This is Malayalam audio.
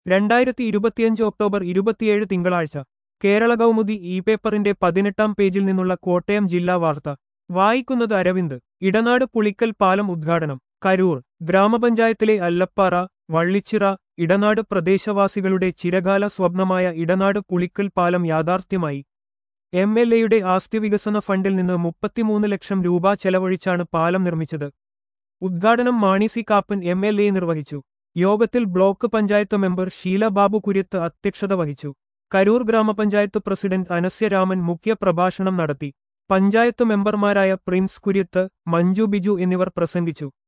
രണ്ടായിരത്തി ഇരുപത്തിയഞ്ച് ഒക്ടോബർ ഇരുപത്തിയേഴ് തിങ്കളാഴ്ച കേരള കൗമുദി ഇ പേപ്പറിന്റെ പതിനെട്ടാം പേജിൽ നിന്നുള്ള കോട്ടയം ജില്ലാ വാർത്ത വായിക്കുന്നത് അരവിന്ദ് ഇടനാട് പുളിക്കൽ പാലം ഉദ്ഘാടനം കരൂർ ഗ്രാമപഞ്ചായത്തിലെ അല്ലപ്പാറ വള്ളിച്ചിറ ഇടനാട് പ്രദേശവാസികളുടെ ചിരകാല സ്വപ്നമായ ഇടനാട് പുളിക്കൽ പാലം യാഥാർത്ഥ്യമായി എം എൽ എയുടെ ആസ്തി വികസന ഫണ്ടിൽ നിന്ന് മുപ്പത്തിമൂന്ന് ലക്ഷം രൂപ ചെലവഴിച്ചാണ് പാലം നിർമ്മിച്ചത് ഉദ്ഘാടനം Mani C Kappan M L A നിർവഹിച്ചു യോഗത്തിൽ ബ്ലോക്ക് പഞ്ചായത്ത് മെമ്പർ ഷീല ബാബു കുര്യത്ത് അധ്യക്ഷത വഹിച്ചു കരൂർ ഗ്രാമപഞ്ചായത്ത് പ്രസിഡന്റ് അനസ്യരാമൻ മുഖ്യ പ്രഭാഷണം നടത്തി പഞ്ചായത്ത് മെമ്പർമാരായ പ്രിൻസ് കുര്യത്ത് മഞ്ജു ബിജു എന്നിവർ പ്രസംഗിച്ചു